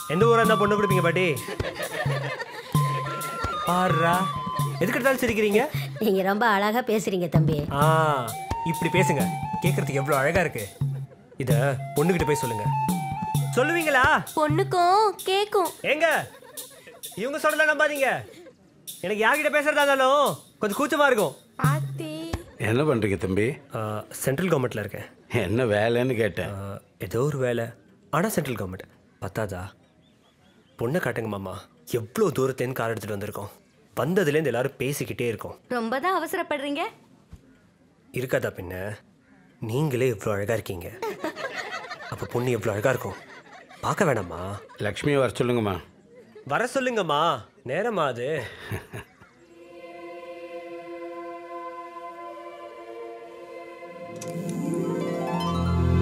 எந்த ஊரா இருந்தா பொண்ணு கொடுப்பீங்க பாட்டி பாருடா எதுக்கு எடுத்தாலும் சிரிக்கிறீங்க நீங்க ரொம்ப அழகா பேசுறீங்க தம்பி ஆ இப்படி பேசுங்க கேட்கறதுக்கு எவ்வளவு அழகா இருக்கு இத பொண்ணுகிட்ட போய் சொல்லுங்க சொல்லுவீங்களா பொண்ணுக்கும் கேக்கும் ஏங்க இவங்க சொல்றத நம்பாதீங்க எனக்கு யார்கிட்ட பேசுறதா இருந்தாலும் கொஞ்சம் கூச்சமா இருக்கும் ஆத்தி என்ன பண்ணுறீங்க தம்பி சென்ட்ரல் கவர்மெண்ட்ல இருக்கேன் என்ன வேலைன்னு கேட்டேன் ஆ, ஏதோ ஒரு வேலை ஆனால் சென்ட்ரல் கவர்மெண்ட் பத்தாதா பொண்ணை காட்டுங்க மாமா எவ்வளோ தூரத்துலேருந்து கார் எடுத்துகிட்டு வந்திருக்கோம் வந்ததுலேருந்து எல்லாரும் பேசிக்கிட்டே இருக்கோம் ரொம்ப தான் அவசரப்படுறீங்க இருக்காதா பின்ன நீங்களே இவ்வளோ அழகாக இருக்கீங்க அப்போ பொண்ணு எவ்வளோ அழகாக இருக்கும் பார்க்க வேணாமா லக்ஷ்மியை வர சொல்லுங்கம்மா வர சொல்லுங்கம்மா நேரமா அது